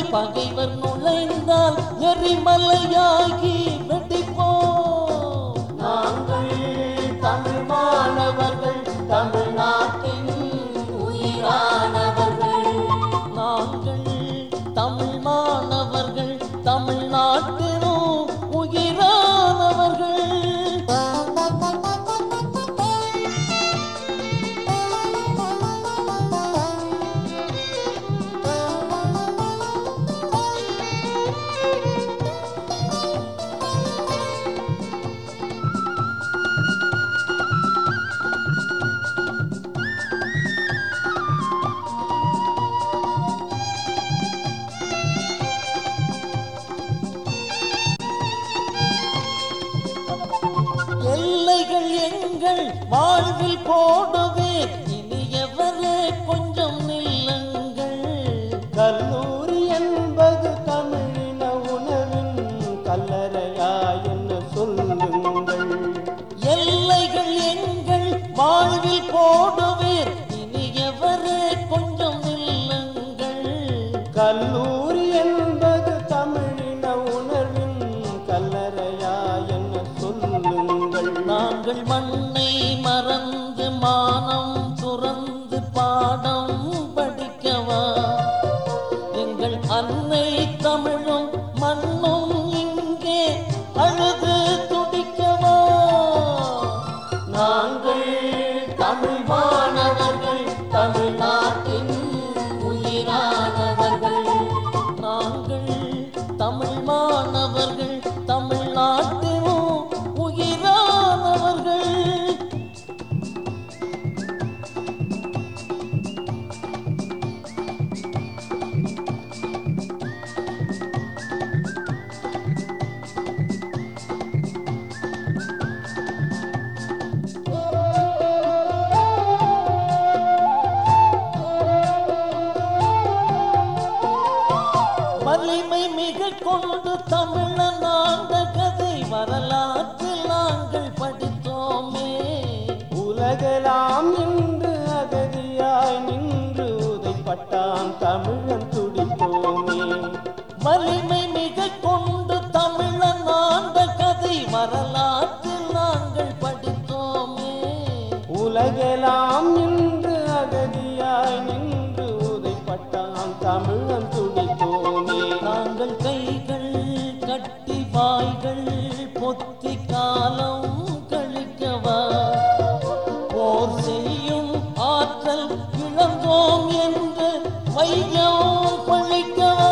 பகைவர் நுழைந்தால் எரிமலையாகி வெடிப்போம் நாங்கள் தமிழ் மாணவர்கள் தமிழ்நாட்டின் உயிரானவர்கள் நாங்கள் தமிழ் மாணவர்கள் தமிழ்நாட்டினும் உயிரானவர்கள் எல்லைகள் எங்கள் வாழ்வில் போடுவே இனியவரே கொஞ்சம் நில்லுங்கள் கல்லூரி என்பது தமிழின உணவின் கல்லறையா என்ன சொல்லுங்கள் எல்லைகள் எங்கள் வாழ்வில் போடுவீர் இனியவரே கொஞ்சம் நில்லுங்கள் கல்லூரி என்பது தமிழின உணர்வின் கல்லறையா என்ன சொல்லுங்கள் நாங்கள் மண்ணை மறந்து மானம் துறந்து பாடம் படிக்கவா எங்கள் அன்னை தமிழும் மண்ணும் இங்கே அழுது துடிக்கவா நாங்கள் தமிழ் மாணவர்கள் தமிழ்நாட்டின் உயிரானவர்கள் நாங்கள் தமிழ் மாணவர்கள் தமிழ்நாட்டிலும் உயிரானவர்கள் வலிமை மிக கொண்டு தமிழ நாண்ட கதை வரலாற்றில் நாங்கள் படித்தோமே உலகெல்லாம் இன்று அகதியாய் நின்று உதைப்பட்டான் தமிழன் துடித்தோமே வலிமை மிக கொண்டு தமிழ நாண்ட கதை வரலாற்றில் நாங்கள் படித்தோமே உலகெல்லாம் இன்று அகதியாய் நின்று உதைப்பட்டான் தமிழன் துடித்தோமே நாங்கள் கைகள் கட்டி வாய்கள் பொத்தி காலம் கழிக்கவா போர் செய்யும் ஆற்றல் இழந்தோம் என்று வையம் பழிக்கவா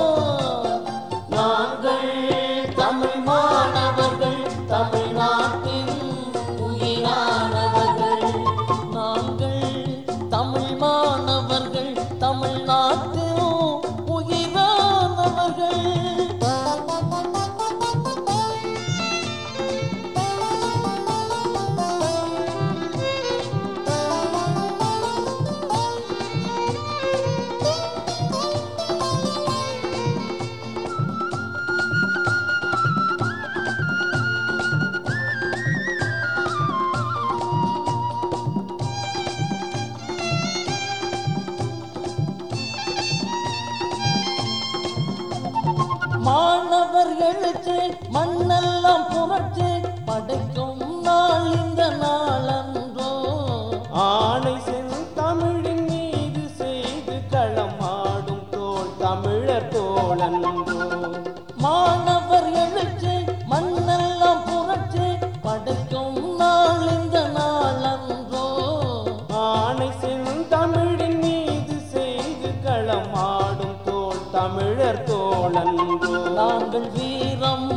நாங்கள் தமிழ் மாணவர்கள் தமிழ்நாட்டின் உயிரானவர்கள் நாங்கள் தமிழ் மாணவர்கள் தமிழ்நாட்டிலும் உயிரானவர்கள் மாணவர்களுக்கு மண்ணெல்லாம் புரட்சி படைக்கும் நாள் இந்த நாளன்றோ ஆணை சென் தமிழின் மீது செய்து களமாடும் தோல் தமிழர் தோழன்றோ மாணவர்களுக்கு மண்ணெல்லாம் புரட்சி படைக்கும் நாள் இந்த நாளன்றோ ஆணை சென் தமிழின் மீது செய்து களமாடும் தோல் தமிழர் தோழன்றோ நாங்கள் வீரம்